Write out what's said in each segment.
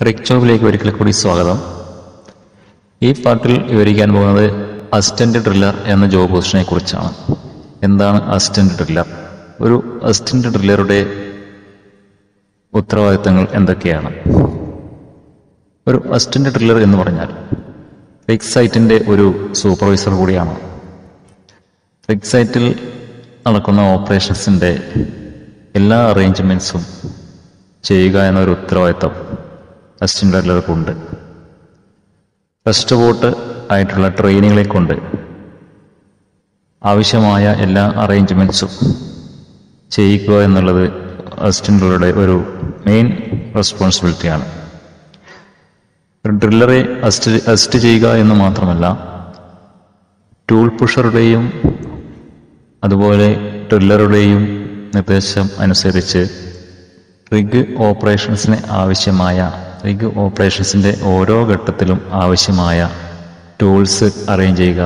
Rick ജോബിലേക്ക് ഒരിക്കൽ കൂടി സ്വാഗതം ഈ പാട്ടിൽ വിവരിക്കാൻ പോകുന്നത് അസിസ്റ്റന്റ് ഡ്രില്ലർ എന്ന ജോബ് പൊസിഷനെ കുറിച്ചാണ് എന്താണ് അസിസ്റ്റന്റ് ഡ്രില്ലർ ഒരു അസിസ്റ്റന്റ് ഡ്രില്ലറുടെ ഉത്തരവാദിത്തങ്ങൾ എന്തൊക്കെയാണ് ഒരു അസിസ്റ്റന്റ് ഡ്രില്ലർ എന്ന് പറഞ്ഞാൽ റിക് സൈറ്റിന്റെ ഒരു സൂപ്പർവൈസർ കൂടിയാണ് റിക് സൈറ്റിൽ നടക്കുന്ന ഓപ്പറേഷൻസിന്റെ എല്ലാ അറേഞ്ച്മെന്റ്സും ചെയ്യുക എന്നൊരു ഉത്തരവാദിത്തം അസിസ്റ്റന്റ് ഡ്രില്ലർക്കുണ്ട് ഫസ്റ്റ് ബോട്ട് ആയിട്ടുള്ള ട്രെയിനികളെ കൊണ്ട് ആവശ്യമായ എല്ലാ അറേഞ്ച്മെന്റ്സും ചെയ്യിക്കുക എന്നുള്ളത് അസിസ്റ്റന്റ് ഡ്രില്ലറുടെ ഒരു മെയിൻ റെസ്പോൺസിബിലിറ്റിയാണ് ഒരു ഡ്രില്ലറെ അസിസ്റ്റ് അസിസ്റ്റ് ചെയ്യുക എന്ന് മാത്രമല്ല ടൂൾ പുഷറുടെയും അതുപോലെ ഡ്രില്ലറുടെയും നിർദ്ദേശം അനുസരിച്ച് റിഗ് ഓപ്പറേഷൻസിന് ആവശ്യമായ റിഗ് ഓപ്പറേഷൻസിന്റെ ഓരോ ഘട്ടത്തിലും ആവശ്യമായ ടൂൾസ് അറേഞ്ച് ചെയ്യുക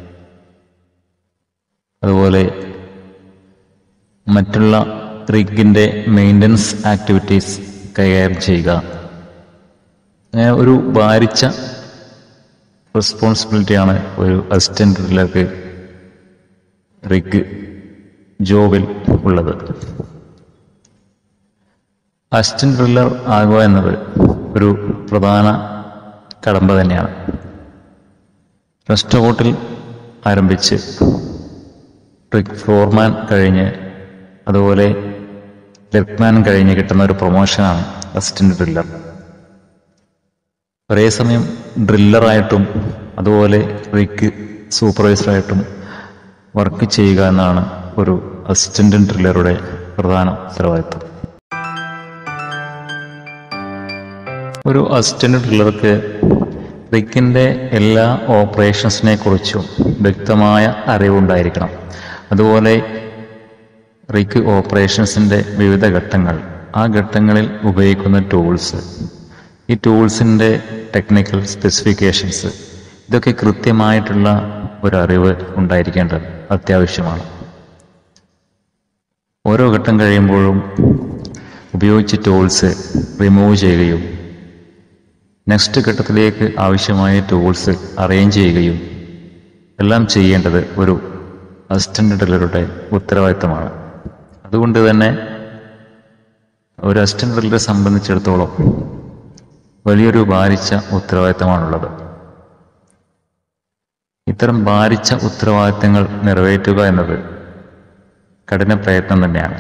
അതുപോലെ മറ്റുള്ള റിഗിന്റെ മെയിൻ്റനൻസ് ആക്ടിവിറ്റീസ് കൈകാര്യം ചെയ്യുക അങ്ങനെ ഒരു ഭാരിച്ച റെസ്പോൺസിബിലിറ്റിയാണ് ഒരു അസിസ്റ്റന്റ് ഡ്രില്ലർക്ക് റിഗ് ജോബിൽ ഉള്ളത് അസിസ്റ്റന്റ് ഡ്രില്ലർ ആകുക എന്നത് ഒരു പ്രധാന കടമ്പ തന്നെയാണ് ഫസ്റ്റ് ബോട്ടിൽ ആരംഭിച്ച് റിഗ് ഫ്ലോർമാൻ കഴിഞ്ഞ് അതുപോലെ ലെഫ്റ്റ്മാൻ കഴിഞ്ഞ് കിട്ടുന്ന ഒരു പ്രൊമോഷനാണ് അസിസ്റ്റന്റ് ഡ്രില്ലർ ഒരേ സമയം ഡ്രില്ലറായിട്ടും അതുപോലെ റിഗ് സൂപ്പർവൈസറായിട്ടും വർക്ക് ചെയ്യുക എന്നാണ് ഒരു അസിസ്റ്റന്റ് ഡ്രില്ലറുടെ പ്രധാന ഉത്തരവാദിത്വം ഒരു അസിസ്റ്റന്റ് ഡ്രില്ലർക്ക് റിക്കിന്റെ എല്ലാ ഓപ്പറേഷൻസിനെ കുറിച്ചും വ്യക്തമായ അറിവുണ്ടായിരിക്കണം അതുപോലെ റിക്ക് ഓപ്പറേഷൻസിന്റെ വിവിധ ഘട്ടങ്ങൾ ആ ഘട്ടങ്ങളിൽ ഉപയോഗിക്കുന്ന ടൂൾസ് ഈ ടൂൾസിന്റെ ടെക്നിക്കൽ സ്പെസിഫിക്കേഷൻസ് ഇതൊക്കെ കൃത്യമായിട്ടുള്ള ഒരു അറിവ് ഉണ്ടായിരിക്കേണ്ടത് അത്യാവശ്യമാണ് ഓരോ ഘട്ടം കഴിയുമ്പോഴും ഉപയോഗിച്ച ടൂൾസ് റിമൂവ് ചെയ്യുകയും നെക്സ്റ്റ് ഘട്ടത്തിലേക്ക് ആവശ്യമായ ടൂൾസ് അറേഞ്ച് ചെയ്യുകയും എല്ലാം ചെയ്യേണ്ടത് ഒരു അസിസ്റ്റന്റ് ഡ്രില്ലറുടെ ഉത്തരവാദിത്തമാണ് അതുകൊണ്ട് തന്നെ ഒരു അസിസ്റ്റന്റ് ഡ്രില്ലറെ സംബന്ധിച്ചിടത്തോളം വലിയൊരു ഭാരിച്ച ഉത്തരവാദിത്തമാണുള്ളത് ഇത്തരം ഭാരിച്ച ഉത്തരവാദിത്തങ്ങൾ നിറവേറ്റുക എന്നത് കഠിന പ്രയത്നം തന്നെയാണ്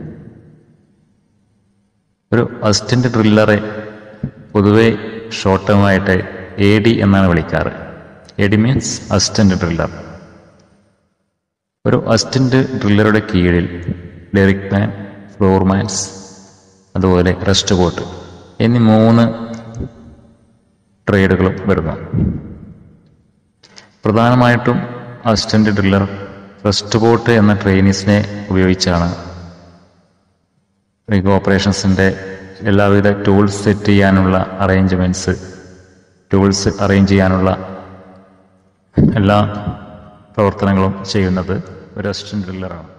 ഒരു അസിസ്റ്റന്റ് ഡ്രില്ലറെ പൊതുവെ ഷോർട്ട് ടേമായിട്ട് എ ഡി എന്നാണ് വിളിക്കാറ് A D means assistant driller ഒരു അസിസ്റ്റന്റ് ഡ്രില്ലറുടെ കീഴിൽ ഡെറിക് മാൻ ഫ്ലോർമാൻസ് അതുപോലെ റെസ്റ്റ് ബോട്ട് എന്നീ മൂന്ന് ട്രേഡുകളും വരുന്നു പ്രധാനമായിട്ടും അസിസ്റ്റന്റ് ഡ്രില്ലർ റെസ്റ്റ് ബോട്ട് എന്ന ട്രെയിനീസിനെ ഉപയോഗിച്ചാണ് റിഗ് ഓപ്പറേഷൻസിന്റെ എല്ലാവിധ ടൂൾസ് സെറ്റ് ചെയ്യാനുള്ള അറേഞ്ച്മെന്റ്സ് ടൂൾസ് അറേഞ്ച് ചെയ്യാനുള്ള എല്ലാ പ്രവർത്തനങ്ങളും ചെയ്യുന്നത് ഒരു അസിസ്റ്റന്റ് ഡ്രില്ലറാണ്